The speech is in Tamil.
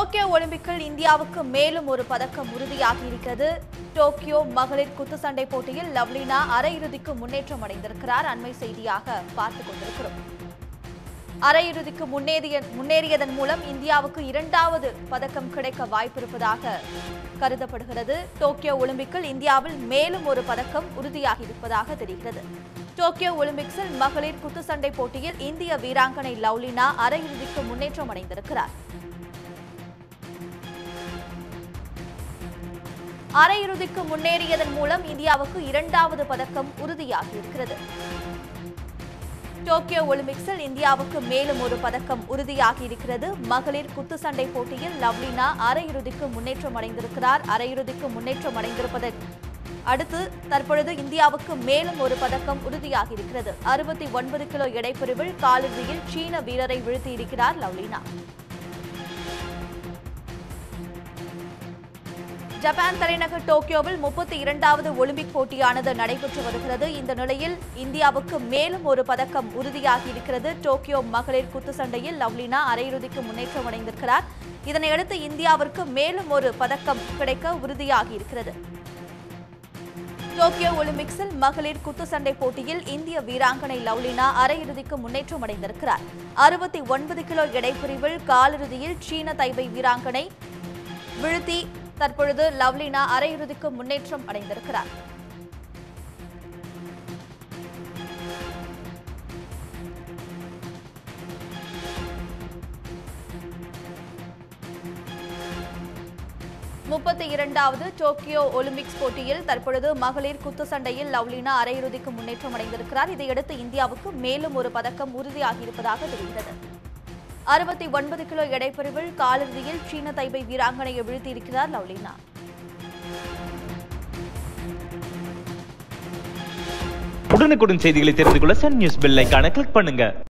டோக்கியோ ஒலிம்பிக்கில் இந்தியாவுக்கு மேலும் ஒரு பதக்கம் உறுதியாகி இருக்கிறது டோக்கியோ மகளிர் குத்துச்சண்டை போட்டியில் லவ்லினா அரையிறுதிக்கு முன்னேற்றம் அடைந்திருக்கிறார் அண்மை செய்தியாக பார்த்துக் கொண்டிருக்கிறோம் அரையிறுதிக்கு முன்னேறிய முன்னேறியதன் மூலம் இந்தியாவுக்கு இரண்டாவது பதக்கம் கிடைக்க வாய்ப்பிருப்பதாக கருதப்படுகிறது டோக்கியோ ஒலிம்பிக்கில் இந்தியாவில் மேலும் ஒரு பதக்கம் உறுதியாகி இருப்பதாக தெரிகிறது டோக்கியோ ஒலிம்பிக்ஸில் மகளிர் குத்துச்சண்டை போட்டியில் இந்திய வீராங்கனை லவ்லினா அரையிறுதிக்கு முன்னேற்றம் அடைந்திருக்கிறார் அரையிறுதிக்கு முன்னேறியதன் மூலம் இந்தியாவுக்கு இரண்டாவது பதக்கம் உறுதியாகி இருக்கிறது டோக்கியோ ஒலிம்பிக்ஸில் இந்தியாவுக்கு மேலும் ஒரு பதக்கம் உறுதியாகி இருக்கிறது மகளிர் குத்துச்சண்டை போட்டியில் லவ்லினா அரையிறுதிக்கு முன்னேற்றம் அடைந்திருக்கிறார் அரையிறுதிக்கு முன்னேற்றம் அடைந்திருப்பதை அடுத்து தற்பொழுது இந்தியாவுக்கு மேலும் ஒரு பதக்கம் உறுதியாகி இருக்கிறது அறுபத்தி ஒன்பது கிலோ எடைப்பிரிவில் காலிறுதியில் சீன வீரரை வீழ்த்தியிருக்கிறார் லவ்லினா ஜப்பான் தலைநகர் டோக்கியோவில் முப்பத்தி இரண்டாவது ஒலிம்பிக் போட்டியானது நடைபெற்று வருகிறது இந்த நிலையில் இந்தியாவுக்கு மேலும் ஒரு பதக்கம் உறுதியாகி இருக்கிறது டோக்கியோ மகளிர் குத்துச்சண்டையில் லவ்லினா அரையிறுதிக்கு முன்னேற்றம் அடைந்திருக்கிறார் இதனையடுத்து இந்தியாவிற்கு மேலும் ஒரு பதக்கம் கிடைக்க உறுதியாகி இருக்கிறது டோக்கியோ ஒலிம்பிக்ஸில் மகளிர் குத்துச்சண்டை போட்டியில் இந்திய வீராங்கனை லவ்லினா அரையிறுதிக்கு முன்னேற்றம் அடைந்திருக்கிறார் அறுபத்தி ஒன்பது கிலோ எடைப்பிரிவில் காலிறுதியில் சீன தைவை வீராங்கனை வீழ்த்தி தற்பொழுது லவ்லினா அரையிறுதிக்கு முன்னேற்றம் அடைந்திருக்கிறார் முப்பத்தி இரண்டாவது டோக்கியோ ஒலிம்பிக்ஸ் போட்டியில் தற்பொழுது மகளிர் குத்துச்சண்டையில் லவ்லினா அரையிறுதிக்கு முன்னேற்றம் அடைந்திருக்கிறார் இதையடுத்து இந்தியாவுக்கு மேலும் ஒரு பதக்கம் உறுதியாகியிருப்பதாக தெரிகிறது அறுபத்தி ஒன்பது கிலோ எடைப்பிரிவில் காலிறுதியில் சீன தைபை வீராங்கனையை வீழ்த்தியிருக்கிறார் லவ்லினா உடனுக்குடன் செய்திகளை தெரிந்து கொள்ள சன் நியூஸ் பெல் ஐகானை கிளிக் பண்ணுங்க